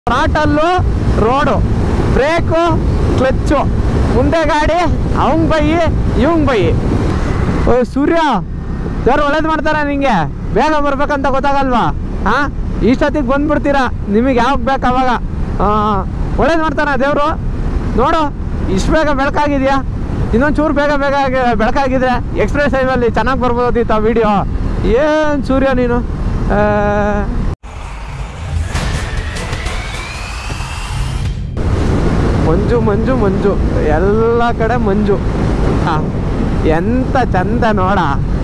ಥ್ರಾಟಲ್ಲು road break clutch ಮುಂದೆ ಗಾಡಿ ಅವಂಗ್ ಬೈಯಿ ಇವಂಗ್ ಬೈಯಿ ಓ ಸೂರ್ಯ ಯಾರು ಒಳ್ಳೇದು ಮಾಡ್ತಾರ ನಿಂಗೆ ಬೇಗ ಬರ್ಬೇಕಂತ ಗೊತ್ತಾಗಲ್ವಾ ಹಾ ಇಷ್ಟೊತ್ತಿಗೆ ಬಂದ್ಬಿಡ್ತೀರಾ ನಿಮಗೆ ಯಾವಾಗ ಬೇಕು ಅವಾಗ ಒಳ್ಳೇದು ಮಾಡ್ತಾನ ದೇವರು ನೋಡು ಇಷ್ಟು ಬೇಗ ಬೆಳಕಾಗಿದೆಯಾ ಇನ್ನೊಂದು ಚೂರು ಬೇಗ ಬೇಗ ಆಗಿ- ಬೆಳಕಾಗಿದ್ರೆ ಎಕ್ಸ್ಪ್ರೆಸ್ ಹೈವಲ್ಲಿ ಚೆನ್ನಾಗಿ ಬರ್ಬೋದಿತ್ತು ಆ ವಿಡಿಯೋ ಏನು ಸೂರ್ಯ ನೀನು ಆ, ಮಂಜು ಮಂಜು ಮಂಜು ಎಲ್ಲ ಕಡೆ ಮಂಜು ಹಾ ಎಂತ ಚಂದ ನೋಡ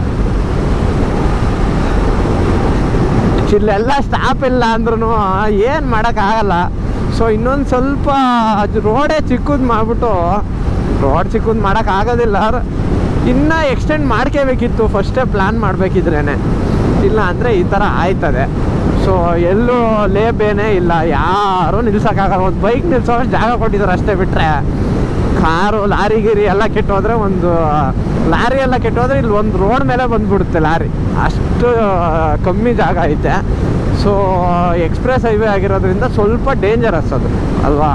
ಇಲ್ಲೆಲ್ಲ ಸ್ಟಾಪ್ ಇಲ್ಲ ಅಂದ್ರೂ ಏನು ಮಾಡೋಕ್ಕಾಗಲ್ಲ ಸೊ ಇನ್ನೊಂದು ಸ್ವಲ್ಪ ಅದು ರೋಡೇ ಚಿಕ್ಕದು ಮಾಡಿಬಿಟ್ಟು ರೋಡ್ ಚಿಕ್ಕದು ಮಾಡೋಕ್ಕಾಗೋದಿಲ್ಲ ಇನ್ನೂ ಎಕ್ಸ್ಟೆಂಡ್ ಮಾಡ್ಕೋಬೇಕಿತ್ತು ಫಸ್ಟೇ ಪ್ಲ್ಯಾನ್ ಮಾಡಬೇಕಿದ್ರೇ ಇಲ್ಲ ಅಂದರೆ ಈ ಥರ ಆಯ್ತದೆ ಸೊ ಎಲ್ಲೂ ಲೇಬೇನೇ ಇಲ್ಲ ಯಾರೂ ನಿಲ್ಸೋಕ್ಕಾಗಲ್ಲ ಒಂದು ಬೈಕ್ ನಿಲ್ಸೋಷ್ಟು ಜಾಗ ಕೊಟ್ಟಿದ್ದಾರೆ ಅಷ್ಟೇ ಬಿಟ್ಟರೆ ಕಾರು ಲಾರಿ ಗಿರಿ ಎಲ್ಲ ಕೆಟ್ಟೋದ್ರೆ ಒಂದು ಲಾರಿ ಎಲ್ಲ ಕೆಟ್ಟೋದ್ರೆ ಇಲ್ಲಿ ಒಂದು ರೋಡ್ ಮೇಲೆ ಬಂದ್ಬಿಡುತ್ತೆ ಲಾರಿ ಅಷ್ಟು ಕಮ್ಮಿ ಜಾಗ ಐತೆ ಸೊ ಎಕ್ಸ್ಪ್ರೆಸ್ ಹೈವೇ ಆಗಿರೋದ್ರಿಂದ ಸ್ವಲ್ಪ ಡೇಂಜರಸ್ ಅದು ಅಲ್ವಾ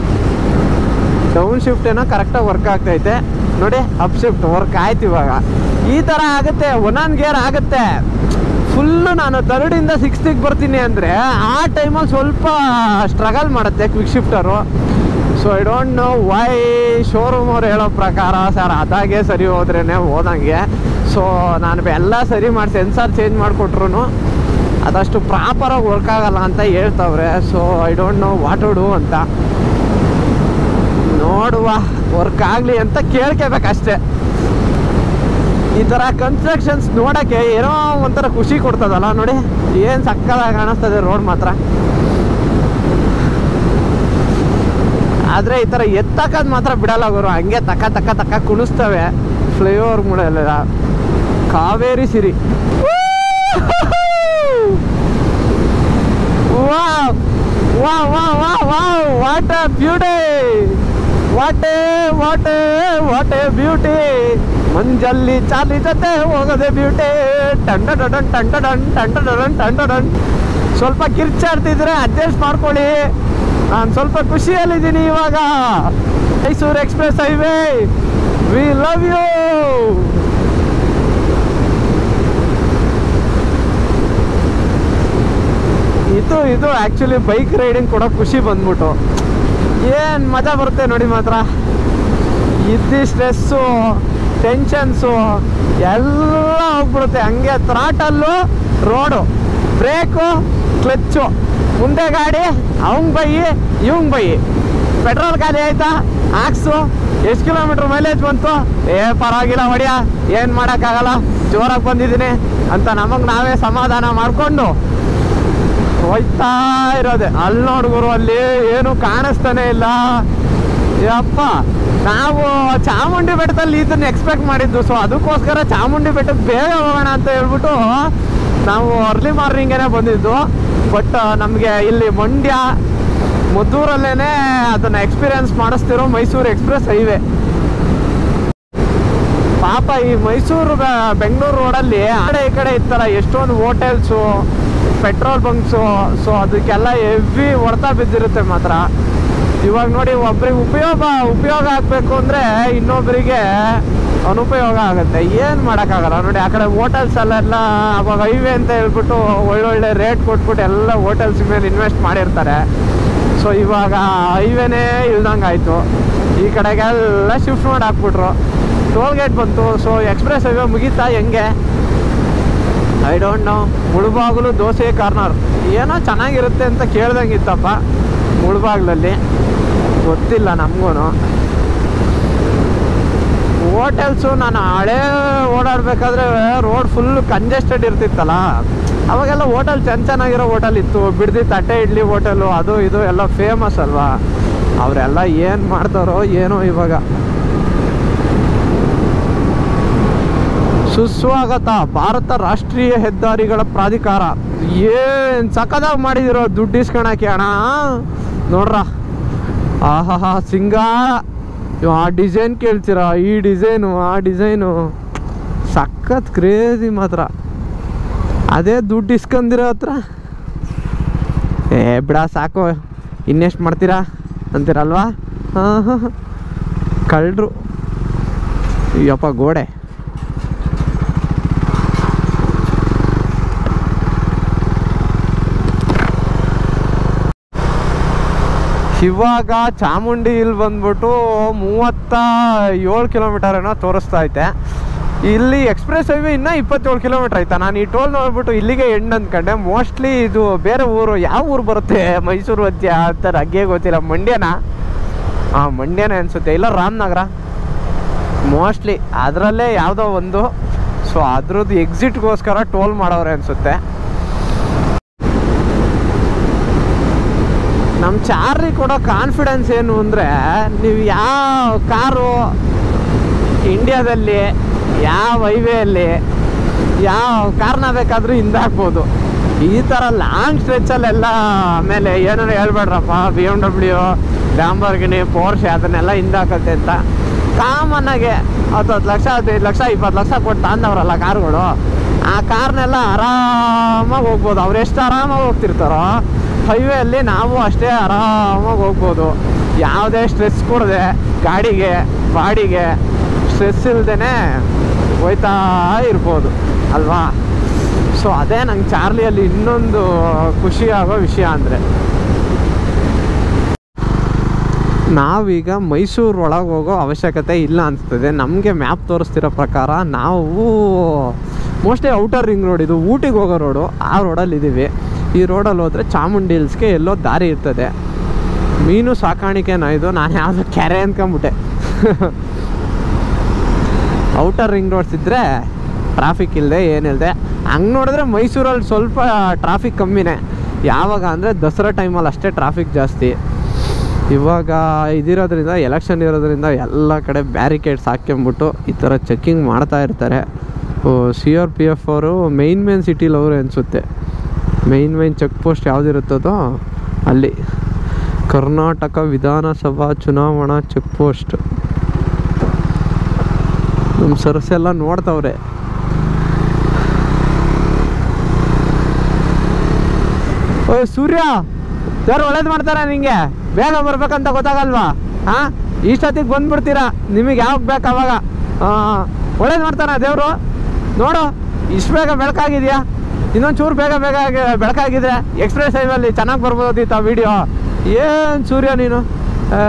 ಡೌನ್ ಶಿಫ್ಟ್ ಏನೋ ಕರೆಕ್ಟಾಗಿ ವರ್ಕ್ ಆಗ್ತೈತೆ ನೋಡಿ ಅಪ್ ಶಿಫ್ಟ್ ವರ್ಕ್ ಆಯ್ತು ಇವಾಗ ಈ ಥರ ಆಗುತ್ತೆ ಒನ್ ಗೇರ್ ಆಗುತ್ತೆ ಫುಲ್ಲು ನಾನು ತರ್ಡಿಂದ ಸಿಕ್ಸ್ತಿಗೆ ಬರ್ತೀನಿ ಅಂದರೆ ಆ ಟೈಮಲ್ಲಿ ಸ್ವಲ್ಪ ಸ್ಟ್ರಗಲ್ ಮಾಡುತ್ತೆ quick shifter so I don't know why showroom ಅವ್ರು ಹೇಳೋ ಪ್ರಕಾರ ಸರ್ ಅದಾಗೆ ಸರಿ ಹೋದ್ರೇ ಹೋದಂಗೆ ಸೊ ನಾನು ಎಲ್ಲ ಸರಿ ಮಾಡಿ ಸೆನ್ಸಾರ್ ಚೇಂಜ್ ಮಾಡಿಕೊಟ್ರು ಅದಷ್ಟು ಪ್ರಾಪರಾಗಿ ವರ್ಕ್ ಆಗಲ್ಲ ಅಂತ ಹೇಳ್ತವ್ರೆ so I don't know what to do ಅಂತ ನೋಡುವ ವರ್ಕ್ ಆಗಲಿ ಅಂತ ಕೇಳ್ಕೋಬೇಕಷ್ಟೇ ಈ ಥರ ಕನ್ಸ್ಟ್ರಕ್ಷನ್ಸ್ ನೋಡೋಕ್ಕೆ ಏನೋ ಒಂಥರ ಖುಷಿ ಕೊಡ್ತದಲ್ಲ ನೋಡಿ ಏನು ಸಕ್ಕದಾಗಿ ಕಾಣಿಸ್ತದೆ ರೋಡ್ ಮಾತ್ರ ಆದರೆ ಈ ಥರ ಎತ್ತಕ್ಕದ್ ಮಾತ್ರ ಬಿಡಲ್ಲ ಗುರು ಹಂಗೆ ತಕ್ಕ ತಕ್ಕ ತಕ್ಕ ಕುಣಿಸ್ತವೆ ಫ್ಲೈಓವರ್ ಮುಳೆಲ್ಲ ಕಾವೇರಿ ಸಿರಿ ವಾವ್ ವಾ ವಾ ವಾ wow what a beauty what a what a what a beauty ಮಂಜಲ್ಲಿ ಚಾಲಿ ಜೊತೆ ಹೋಗೋದೆ ಬ್ಯೂಟಿ ಟಂಡ ಡನ್ ಟಂಡ ಡನ್ ಟಂಡ ಡನ್ ಟಂಡ ಡನ್ ಸ್ವಲ್ಪ ಕಿರ್ಚಾಡ್ತಿದ್ರೆ ಅಡ್ಜಸ್ಟ್ ಮಾಡ್ಕೊಳ್ಳಿ ನಾನು ಸ್ವಲ್ಪ ಖುಷಿಯಲ್ಲಿದ್ದೀನಿ ಇವಾಗ Mysuru express highway we love you ಇದು ಇದು ಆ್ಯಕ್ಚುಲಿ ಬೈಕ್ ರೈಡಿಂಗ್ ಕೊಡೋ ಖುಷಿ ಬಂದ್ಬಿಟ್ಟು ಏನು ಮಜಾ ಬರುತ್ತೆ ನೋಡಿ ಮಾತ್ರ ಇದ್ದಿ ಸ್ಟ್ರೆಸ್ಸು ಟೆನ್ಷನ್ಸು ಎಲ್ಲ ಹೋಗ್ಬಿಡುತ್ತೆ ಹಂಗೆ ಥ್ರಾಟಲ್ಲು ರೋಡು ಬ್ರೇಕು ಕ್ಲಚ್ಚು ಮುಂದೆ ಗಾಡಿ ಅವಂಗ್ ಬೈಯಿ ಇವಂಗ್ ಬೈಯಿ ಪೆಟ್ರೋಲ್ ಖಾಲಿ ಆಯ್ತಾ ಹಾಕ್ಸು ಎಷ್ಟು ಕಿಲೋಮೀಟ್ರ್ ಮೈಲೇಜ್ ಬಂತು ಏ ಪರವಾಗಿಲ್ಲ ಹೊಡಿಯ ಏನು ಮಾಡೋಕ್ಕಾಗಲ್ಲ ಜೋರಾಗಿ ಬಂದಿದ್ದೀನಿ ಅಂತ ನಮಗೆ ನಾವೇ ಸಮಾಧಾನ ಮಾಡಿಕೊಂಡು ಹೋಯ್ತಾ ಇರೋದೆ ಅಲ್ಲಿ ನೋಡ್ಗುರು ಅಲ್ಲಿ ಏನು ಕಾಣಿಸ್ತಾನೆ ಇಲ್ಲ ಯಪ್ಪ ನಾವು ಚಾಮುಂಡಿ ಬೆಟ್ಟದಲ್ಲಿ ಇದನ್ನ ಎಕ್ಸ್ಪೆಕ್ಟ್ ಮಾಡಿದ್ದು ಸೊ ಅದಕ್ಕೋಸ್ಕರ ಚಾಮುಂಡಿ ಬೆಟ್ಟಕ್ಕೆ ಬೇಗ ಹೋಗೋಣ ಅಂತ ಹೇಳ್ಬಿಟ್ಟು ನಾವು ಅರ್ಲಿ ಮಾರ್ನಿಂಗೇನೆ ಬಂದಿದ್ದು ಬಟ್ ನಮಗೆ ಇಲ್ಲಿ ಮಂಡ್ಯ ಮದ್ದೂರಲ್ಲೇನೆ ಅದನ್ನ ಎಕ್ಸ್ಪೀರಿಯನ್ಸ್ ಮಾಡಿಸ್ತಿರೋ ಮೈಸೂರು ಎಕ್ಸ್ಪ್ರೆಸ್ ಹೈವೇ ಪಾಪ ಈ ಮೈಸೂರು ಬೆ- ಬೆಂಗಳೂರು ರೋಡಲ್ಲಿ ಆ ಕಡೆ ಈ ಕಡೆ ಇತ್ತಲ್ಲ ಎಷ್ಟೊಂದು ಹೋಟೆಲ್ಸು ಪೆಟ್ರೋಲ್ ಬಂಕ್ಸು ಸೊ ಅದಕ್ಕೆಲ್ಲ ಹೆವಿ ಹೊಡೆತ ಬಿದ್ದಿರುತ್ತೆ ಮಾತ್ರ ಇವಾಗ ನೋಡಿ ಒಬ್ರಿಗೆ ಉಪಯೋಗ ಉಪಯೋಗ ಆಗಬೇಕು ಅಂದರೆ ಇನ್ನೊಬ್ಬರಿಗೆ ಅನುಪಯೋಗ ಆಗುತ್ತೆ ಏನು ಮಾಡೋಕ್ಕಾಗಲ್ಲ ನೋಡಿ ಆ ಕಡೆ ಹೋಟೆಲ್ಸ್ ಅಲ್ಲೆಲ್ಲ ಅವಾಗ ಹೈವೇ ಅಂತ ಹೇಳ್ಬಿಟ್ಟು ಒಳ್ಳೊಳ್ಳೆ ರೇಟ್ ಕೊಟ್ಬಿಟ್ಟು ಎಲ್ಲ ಹೋಟೆಲ್ಸ್ ಮೇಲೆ ಇನ್ವೆಸ್ಟ್ ಮಾಡಿರ್ತಾರೆ ಸೊ ಇವಾಗ ಹೈವೇನೇ ಇಲ್ದಂಗೆ ಆಯಿತು ಈ ಕಡೆಗೆಲ್ಲ ಶಿಫ್ಟ್ ಮಾಡಿ ಹಾಕ್ಬಿಟ್ರು ಟೋಲ್ ಗೇಟ್ ಬಂತು ಸೊ ಎಕ್ಸ್ಪ್ರೆಸ್ ಹೈವೇ ಮುಗೀತಾ ಹೆಂಗೆ I don't know Mulbagal dosa corner ಏನೋ ಚೆನ್ನಾಗಿರುತ್ತೆ ಅಂತ ಕೇಳ್ದಂಗಿತ್ತಪ್ಪ ಮುಳುಬಾಗ್ಲಲ್ಲಿ ಗೊತ್ತಿಲ್ಲ ನಮಗೂ ಹೋಟೆಲ್ಸು ನಾನು ಹಳೇ ಓಡಾಡಬೇಕಾದ್ರೆ ರೋಡ್ ಫುಲ್ ಕಂಜೆಸ್ಟೆಡ್ ಇರ್ತಿತ್ತಲ್ಲ ಅವಾಗೆಲ್ಲ ಹೋಟೆಲ್ ಚೆನ್ನ ಚೆನ್ನಾಗಿರೋ ಹೋಟೆಲ್ ಇತ್ತು ಬಿಡ್ದಿ ತಟ್ಟೆ ಇಡ್ಲಿ ಹೋಟೆಲು ಅದು ಇದು ಎಲ್ಲ ಫೇಮಸ್ ಅಲ್ವಾ ಅವರೆಲ್ಲ ಏನು ಮಾಡ್ತಾರೋ ಏನೋ ಇವಾಗ ಸುಸ್ವಾಗತ ಭಾರತ ರಾಷ್ಟ್ರೀಯ ಹೆದ್ದಾರಿಗಳ ಪ್ರಾಧಿಕಾರ ಏನ್ ಸಖದಾಗಿ ಮಾಡಿದಿರೋ ದುಡ್ಡು ಇಸ್ಕೊಳಕ್ಕೆ ಅಣ್ಣ ನೋಡ್ರ ಆಹಾ ಸಿಂಗಾರ ಇವ್ ಆ ಡಿಸೈನ್ ಕೇಳ್ತೀರಾ ಈ ಡಿಸೈನು ಆ ಡಿಸೈನು ಸಖತ್ ಕ್ರೇಜಿ ಮಾತ್ರ ಅದೇ ದುಡ್ಡು ಇಸ್ಕೊಂಡಿರೋ ಹತ್ರ ಏ ಬಿಡ ಸಾಕು ಇನ್ನೆಷ್ಟು ಮಾಡ್ತೀರಾ ಅಂತೀರಲ್ವಾ ಹಾಂ ಹಾಂ ಕಳ್ಳರು ಯಪ್ಪ ಗೋಡೆ ಇವಾಗ ಚಾಮುಂಡಿ ಇಲ್ಲಿ ಬಂದ್ಬಿಟ್ಟು ಮೂವತ್ತ ಏಳು ಕಿಲೋಮೀಟರ್ ಏನೋ ತೋರಿಸ್ತಾ ಐತೆ ಇಲ್ಲಿ ಎಕ್ಸ್ಪ್ರೆಸ್ ಹೈವೇ ಇನ್ನೂ ಇಪ್ಪತ್ತೇಳು ಕಿಲೋಮೀಟರ್ ಆಯ್ತಾ ನಾನು ಈ ಟೋಲ್ ನೋಡ್ಬಿಟ್ಟು ಇಲ್ಲಿಗೆ ಎಂಡ್ ಅಂದ್ಕೊಂಡೆ ಮೋಸ್ಟ್ಲಿ ಇದು ಬೇರೆ ಊರು ಯಾವ ಊರು ಬರುತ್ತೆ ಮೈಸೂರು ಮಧ್ಯ ಅಂತ ನನಗೆ ಗೊತ್ತಿಲ್ಲ ಮಂಡ್ಯನಾ ಹಾಂ ಮಂಡ್ಯನೇ ಅನಿಸುತ್ತೆ ಇಲ್ಲ ರಾಮನಗರ ಮೋಸ್ಟ್ಲಿ ಅದರಲ್ಲೇ ಯಾವುದೋ ಒಂದು ಸೊ ಅದ್ರದ್ದು ಎಕ್ಸಿಟ್ಗೋಸ್ಕರ ಟೋಲ್ ಮಾಡವ್ರೆ ಅನಿಸುತ್ತೆ ನಮ್ಮ ಚಾರ್ಲಿ ಕೊಡೋ ಕಾನ್ಫಿಡೆನ್ಸ್ ಏನು ಅಂದರೆ ನೀವು ಯಾವ ಕಾರು ಇಂಡಿಯಾದಲ್ಲಿ ಯಾವ ಹೈವೇಯಲ್ಲಿ ಯಾವ ಕಾರ್ನ ಬೇಕಾದರೂ ಹಿಂದಾಕ್ಬೋದು ಈ ಥರ ಲಾಂಗ್ ಸ್ಟ್ರೆಚ್ಚಲ್ಲೆಲ್ಲ ಆಮೇಲೆ ಏನಾರು ಹೇಳ್ಬೇಡ್ರಪ್ಪ B M W Lamborghini Porsche ಅದನ್ನೆಲ್ಲ ಹಿಂದಾಕತ್ತೆ ಅಂತ ಕಾಮನ್ನಾಗೆ ಹತ್ತು ಹತ್ತು ಲಕ್ಷ ಹದಿನೈದು ಲಕ್ಷ ಇಪ್ಪತ್ತು ಲಕ್ಷ ಕೊಟ್ಟು ತಂದವ್ರಲ್ಲ ಕಾರ್ಗಳು ಆ ಕಾರ್ನೆಲ್ಲ ಆರಾಮಾಗಿ ಹೋಗ್ಬೋದು ಅವ್ರು ಎಷ್ಟು ಆರಾಮಾಗಿ ಹೋಗ್ತಿರ್ತಾರೋ ಹೈವೇಯಲ್ಲಿ ನಾವು ಅಷ್ಟೇ ಆರಾಮಾಗಿ ಹೋಗ್ಬೋದು ಯಾವುದೇ ಸ್ಟ್ರೆಸ್ ಕೊಡದೆ ಗಾಡಿಗೆ ಬಾಡಿಗೆ ಸ್ಟ್ರೆಸ್ ಇಲ್ದೇ ಹೋಯ್ತಾ ಇರ್ಬೋದು ಅಲ್ವಾ ಸೊ ಅದೇ ನಂಗೆ ಚಾರ್ಲಿಯಲ್ಲಿ ಇನ್ನೊಂದು ಖುಷಿ ಆಗೋ ವಿಷಯ ಅಂದರೆ ನಾವೀಗ ಮೈಸೂರು ಒಳಗೆ ಹೋಗೋ ಅವಶ್ಯಕತೆ ಇಲ್ಲ ಅನಿಸ್ತದೆ ನಮಗೆ ಮ್ಯಾಪ್ ತೋರಿಸ್ತಿರೋ ಪ್ರಕಾರ ನಾವು ಮೋಸ್ಟ್ಲಿ ಔಟರ್ ರಿಂಗ್ ರೋಡ್ ಇದು ಊಟಿಗೆ ಹೋಗೋ ರೋಡು ಆ ರೋಡಲ್ಲಿ ಇದ್ದೀವಿ ಈ ರೋಡಲ್ಲಿ ಹೋದರೆ ಚಾಮುಂಡಿ ಹಿಲ್ಸ್ಗೆ ಎಲ್ಲೋ ದಾರಿ ಇರ್ತದೆ ಮೀನು ಸಾಕಾಣಿಕೆನ ಇದು ನಾನು ಯಾವುದೋ ಕೆರೆ ಅಂದ್ಕೊಂಬಿಟ್ಟೆ ಔಟರ್ ರಿಂಗ್ ರೋಡ್ಸ್ ಇದ್ದರೆ ಟ್ರಾಫಿಕ್ ಇಲ್ಲದೆ ಏನಿಲ್ಲದೆ ಹಂಗೆ ನೋಡಿದ್ರೆ ಮೈಸೂರಲ್ಲಿ ಸ್ವಲ್ಪ ಟ್ರಾಫಿಕ್ ಕಮ್ಮಿನೇ ಯಾವಾಗ ಅಂದರೆ ದಸರಾ ಟೈಮಲ್ಲಿ ಅಷ್ಟೇ ಟ್ರಾಫಿಕ್ ಜಾಸ್ತಿ ಇವಾಗ ಇದಿರೋದ್ರಿಂದ ಎಲೆಕ್ಷನ್ ಇರೋದ್ರಿಂದ ಎಲ್ಲ ಕಡೆ ಬ್ಯಾರಿಕೇಡ್ಸ್ ಹಾಕ್ಕೊಂಬಿಟ್ಟು ಈ ಥರ ಚೆಕ್ಕಿಂಗ್ ಮಾಡ್ತಾ ಇರ್ತಾರೆ ಸಿ ಆರ್ ಪಿ ಎಫ್ ಅವರು ಮೈನ್ ಮೇನ್ ಸಿಟಿಲಿ ಅವರು ಅನಿಸುತ್ತೆ ಮೈನ್ ಮೈನ್ ಚೆಕ್ ಪೋಸ್ಟ್ ಯಾವುದಿರುತ್ತದೋ ಅಲ್ಲಿ ಕರ್ನಾಟಕ ವಿಧಾನಸಭಾ ಚುನಾವಣಾ ಚೆಕ್ ಪೋಸ್ಟ್ ನಮ್ಮ ಸರ್ಸ್ ಎಲ್ಲ ನೋಡ್ತವ್ರೆ ಓ ಸೂರ್ಯ ಸರ್ ಒಳ್ಳೇದು ಮಾಡ್ತಾರ ನಿಂಗೆ ಬೇಗ ಬರ್ಬೇಕಂತ ಗೊತ್ತಾಗಲ್ವಾ ಹಾಂ ಇಷ್ಟೊತ್ತಿಗೆ ಬಂದ್ಬಿಡ್ತೀರಾ ನಿಮಗೆ ಯಾವಾಗ ಬೇಕು ಅವಾಗ ಒಳ್ಳೇದು ಮಾಡ್ತಾನ ದೇವರು ನೋಡು ಇಷ್ಟು ಬೇಗ ಬೆಳಕಾಗಿದೆಯಾ ಇನ್ನೊಂದು ಚೂರು ಬೇಗ ಬೇಗ ಆಗಿ- ಬೆಳಕಾಗಿದ್ರೆ ಎಕ್ಸ್ಪ್ರೆಸ್ ಹೈವಲ್ಲಿ ಚೆನ್ನಾಗಿ ಬರ್ಬೋದಿತ್ತು ಆ ವಿಡಿಯೋ ಏನು ಸೂರ್ಯ ನೀನು ಆ,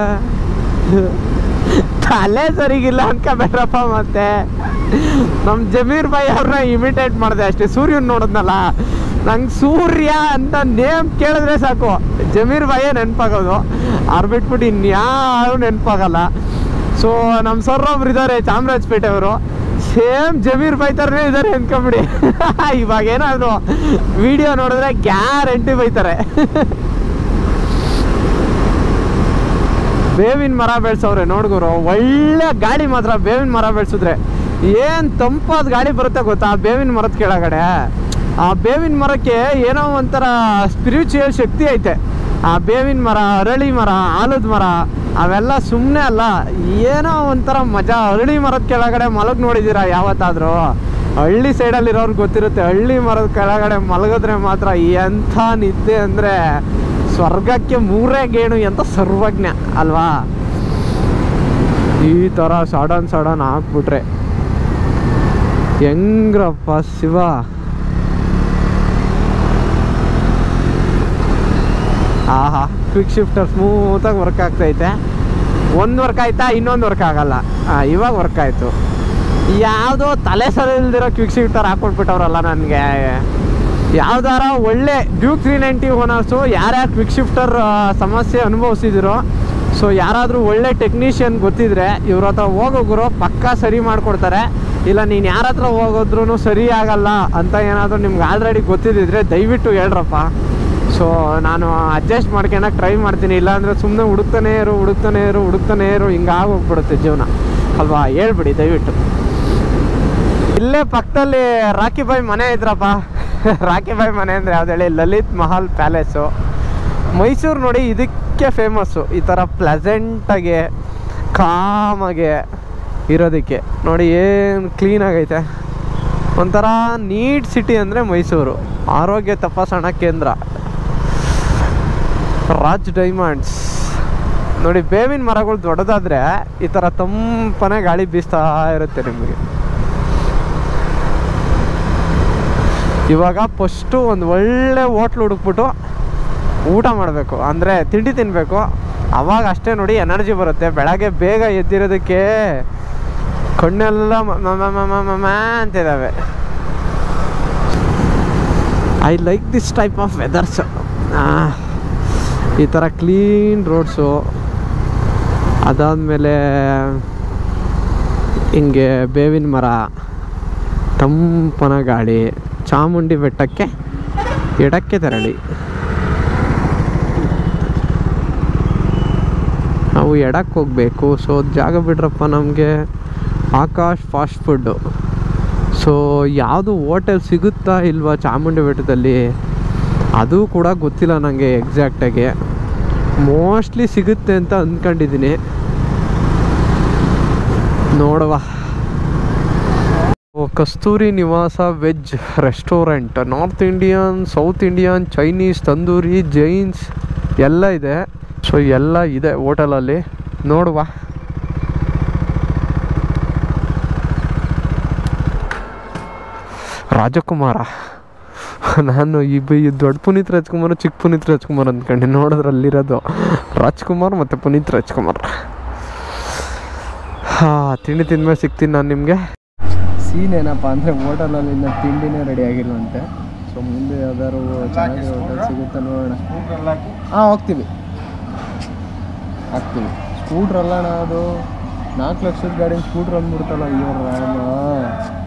ತಲೆ ಸರಿಗಿಲ್ಲ ಅನ್ಕೋಬೇಡ್ರಪ್ಪ ಮತ್ತೆ ನಮ್ಮ ಜಮೀರ್ ಬಾಯಿ ಅವ್ರನ್ನ ಇಮಿಟೇಟ್ ಮಾಡಿದೆ ಅಷ್ಟೇ ಸೂರ್ಯನ್ ನೋಡಿದ್ನಲ್ಲ ನಂಗೆ ಸೂರ್ಯ ಅಂತ ನೇಮ್ ಕೇಳಿದ್ರೆ ಸಾಕು ಜಮೀರ್ ಬಾಯೇ ನೆನಪಾಗೋದು ಅವ್ರು ಬಿಟ್ಬಿಟ್ಟು ಇನ್ಯಾರು ನೆನಪಾಗಲ್ಲ ಸೊ ನಮ್ಮ ಸರ್ ಒಬ್ರು ಇದ್ದಾರೆ ಚಾಮರಾಜಪೇಟೆ ಅವರು ಸೇಮ್ ಜಮೀರ್ ಬಾಯ್ ಥರನೇ ಇದ್ದಾರೆ ಅನ್ಕೊಂಬಿಡಿ ಇವಾಗ ಏನಾದ್ರು ವಿಡಿಯೋ ನೋಡಿದ್ರೆ ಗ್ಯಾರಂಟಿ ಬೈತಾರೆ ಬೇವಿನ ಮರ ಬೆಳೆಸವ್ರೆ ನೋಡ್ಗುರು ಒಳ್ಳೆ ಗಾಳಿ ಮಾತ್ರ ಬೇವಿನ ಮರ ಬೆಳೆಸಿದ್ರೆ ಏನು ತಂಪಾದ ಗಾಳಿ ಬರುತ್ತೆ ಗೊತ್ತಾ ಆ ಬೇವಿನ ಮರದ ಕೆಳಗಡೆ ಆ ಬೇವಿನ ಮರಕ್ಕೆ ಏನೋ ಒಂಥರ ಸ್ಪಿರಿಚುವಲ್ ಶಕ್ತಿ ಐತೆ ಆ ಬೇವಿನ ಮರ ಅರಳಿ ಮರ ಆಲದ ಮರ ಅವೆಲ್ಲ ಸುಮ್ಮನೆ ಅಲ್ಲ ಏನೋ ಒಂಥರ ಮಜಾ ಅರಳಿ ಮರದ ಕೆಳಗಡೆ ಮಲಗ್ ನೋಡಿದ್ದೀರಾ ಯಾವತ್ತಾದರೂ ಹಳ್ಳಿ ಸೈಡಲ್ಲಿರೋರ್ಗೆ ಗೊತ್ತಿರುತ್ತೆ ಹಳ್ಳಿ ಮರದ ಕೆಳಗಡೆ ಮಲಗಿದ್ರೆ ಮಾತ್ರ ಎಂಥ ನಿದ್ದೆ ಅಂದರೆ ಸ್ವರ್ಗಕ್ಕೆ ಮೂರೇ ಗೇಣು ಅಂತ ಸರ್ವಜ್ಞ ಅಲ್ವಾ ಈ ಥರ ಸಡನ್ ಸಡನ್ ಹಾಕ್ಬಿಟ್ರೆ ಹೆಂಗ್ರಪ್ಪ ಶಿವ ಆಹಾ ಕ್ವಿಕ್ ಶಿಫ್ಟರ್ ಸ್ಮೂತಾಗಿ ವರ್ಕ್ ಆಗ್ತೈತೆ ಒಂದು ವರ್ಕ್ ಆಯ್ತಾ ಇನ್ನೊಂದು ವರ್ಕ್ ಆಗಲ್ಲ ಹಾಂ ಇವಾಗ ವರ್ಕ್ ಆಯಿತು ಯಾವುದೋ ತಲೆ ಸರಿ ಇಲ್ದಿರೋ ಕ್ವಿಕ್ ಶಿಫ್ಟರ್ ಹಾಕ್ಕೊಟ್ಬಿಟ್ಟವ್ರಲ್ಲ ನನಗೆ ಯಾವ್ದಾರ ಒಳ್ಳೆ ಡ್ಯೂಕ್ ತ್ರೀ ನೈಂಟಿ ಓನರ್ಸು ಯಾರ್ಯಾರು ಕ್ವಿಕ್ ಶಿಫ್ಟರ್ ಸಮಸ್ಯೆ ಅನುಭವಿಸಿದಿರೋ ಸೊ ಯಾರಾದರೂ ಒಳ್ಳೆ ಟೆಕ್ನಿಷಿಯನ್ ಗೊತ್ತಿದ್ರೆ ಇವ್ರ ಹತ್ರ ಹೋಗೋಗ್ರು ಪಕ್ಕಾ ಸರಿ ಮಾಡಿಕೊಡ್ತಾರೆ ಇಲ್ಲ ನೀನು ಯಾರ ಹತ್ರ ಹೋಗೋದ್ರೂ ಸರಿ ಆಗಲ್ಲ ಅಂತ ಏನಾದರೂ ನಿಮ್ಗೆ ಆಲ್ರೆಡಿ ಗೊತ್ತಿದ್ದಿದ್ರೆ ದಯವಿಟ್ಟು ಹೇಳ್ರಪ್ಪ ಸೊ ನಾನು ಅಡ್ಜಸ್ಟ್ ಮಾಡ್ಕೊಳಕ್ಕೆ ಟ್ರೈ ಮಾಡ್ತೀನಿ ಇಲ್ಲಾಂದರೆ ಸುಮ್ಮನೆ ಹುಡುಕ್ತಾನೇ ಇರು ಹುಡುಕ್ತಾನೇ ಇರು ಹುಡುಕ್ತಾನೇ ಇರು ಹಿಂಗಾಗಿ ಹೋಗ್ಬಿಡುತ್ತೆ ಜೀವನ ಅಲ್ವಾ ಹೇಳ್ಬಿಡಿ ದಯವಿಟ್ಟು ಇಲ್ಲೇ ಪಕ್ಕದಲ್ಲಿ ರಾಕಿ ಬಾಯ್ ಮನೆ ಇದ್ರಪ್ಪ ರಾಕಿ ಬಾಯ್ ಮನೆ ಅಂದರೆ ಯಾವ್ದು ಹೇಳಿ ಲಲಿತ್ ಮಹಲ್ ಪ್ಯಾಲೇಸು ಮೈಸೂರು ನೋಡಿ ಇದಕ್ಕೆ ಫೇಮಸ್ಸು ಈ ಥರ ಪ್ಲೆಸೆಂಟಾಗಿ ಕಾಮಾಗೆ ಇರೋದಕ್ಕೆ ನೋಡಿ ಏನು ಕ್ಲೀನಾಗೈತೆ ಒಂಥರ ನೀಟ್ ಸಿಟಿ ಅಂದರೆ ಮೈಸೂರು ಆರೋಗ್ಯ ತಪಾಸಣಾ ಕೇಂದ್ರ ರಾಜ್ ಡೈಮಂಡ್ಸ್ ನೋಡಿ ಬೇವಿನ ಮರಗಳು ದೊಡ್ಡದಾದ್ರೆ ಈ ಥರ ತಂಪನೆ ಗಾಳಿ ಬೀಸ್ತಾ ಇರುತ್ತೆ ನಿಮಗೆ ಇವಾಗ ಫಸ್ಟು ಒಂದು ಒಳ್ಳೆ ಹೋಟ್ಲು ಹುಡುಕ್ಬಿಟ್ಟು ಊಟ ಮಾಡಬೇಕು ಅಂದರೆ ತಿಂಡಿ ತಿನ್ನಬೇಕು ಅವಾಗ ಅಷ್ಟೇ ನೋಡಿ ಎನರ್ಜಿ ಬರುತ್ತೆ ಬೆಳಗ್ಗೆ ಬೇಗ ಎದ್ದಿರೋದಕ್ಕೆ ಕಣ್ಣೆಲ್ಲ ಮ ಮ ಮ ಮ ಮ ಮ ಅಂತಿದ್ದಾವೆ I like this type of weathers ಈ ಥರ ಕ್ಲೀನ್ ರೋಡ್ಸು ಅದಾದಮೇಲೆ ಹಿಂಗೆ ಬೇವಿನ ಮರ ತಂಪನ ಗಾಳಿ ಚಾಮುಂಡಿ ಬೆಟ್ಟಕ್ಕೆ ಎಡಕ್ಕೆ ತೆರಳಿ ನಾವು ಎಡಕ್ಕೆ ಹೋಗಬೇಕು ಸೊ ಜಾಗ ಬಿಡ್ರಪ್ಪ ನಮಗೆ ಆಕಾಶ್ ಫಾಸ್ಟ್ ಫುಡ್ಡು ಸೊ ಯಾವುದು ಹೋಟೆಲ್ ಸಿಗುತ್ತಾ ಇಲ್ವಾ ಚಾಮುಂಡಿ ಬೆಟ್ಟದಲ್ಲಿ ಅದು ಕೂಡ ಗೊತ್ತಿಲ್ಲ ನನಗೆ ಎಕ್ಸಾಕ್ಟಾಗಿ ಮೋಸ್ಟ್ಲಿ ಸಿಗುತ್ತೆ ಅಂತ ಅಂದ್ಕೊಂಡಿದ್ದೀನಿ ನೋಡುವ oh, Kasturi Nivas veg restaurant North Indian South Indian Chinese tandoori Jains ಎಲ್ಲ ಇದೆ ಸೊ ಎಲ್ಲ ಇದೆ ಹೋಟೆಲಲ್ಲಿ ನೋಡುವ ರಾಜಕುಮಾರ ನಾನು ಈ ಬ- ಈ ದೊಡ್ಡ ಪುನೀತ್ ರಾಜ್ಕುಮಾರ್ ಚಿಕ್ಕ ಪುನೀತ್ ರಾಜ್ಕುಮಾರ್ ಅಂದ್ಕೊಂಡು ನೋಡೋದ್ರಲ್ಲಿರೋದು ರಾಜ್ಕುಮಾರ್ ಮತ್ತು ಪುನೀತ್ ರಾಜ್ಕುಮಾರ್ ಹಾಂ ತಿಂಡಿ ತಿಂದ್ಮೇಲೆ ಸಿಗ್ತೀನಿ ನಾನು ನಿಮಗೆ ಸೀನ್ ಏನಪ್ಪ ಅಂದರೆ ಹೋಟೆಲಲ್ಲಿ ಇನ್ನು ತಿಂಡಿನೇ ರೆಡಿ ಆಗಿಲ್ವಂತೆ ಸೊ ಮುಂದೆ ಯಾವ್ದಾದ್ರು ಚೆನ್ನಾಗಿ ಹೋಟೆಲ್ ಸಿಗುತ್ತೆ ನೋಡೋಣ ಹಾಂ ಹೋಗ್ತೀವಿ ಹಾಕ್ತೀವಿ ಸ್ಕೂಟ್ರ್ ಅಲ್ಲ ಅಣ್ಣ ಅದು ನಾಲ್ಕು ಲಕ್ಷದ ಗಾಡಿ ಸ್ಕೂಟ್ರ್ ಅಂದ್ಬಿಡ್ತಲ್ಲ ಅಯ್ಯೋ ರಾಮ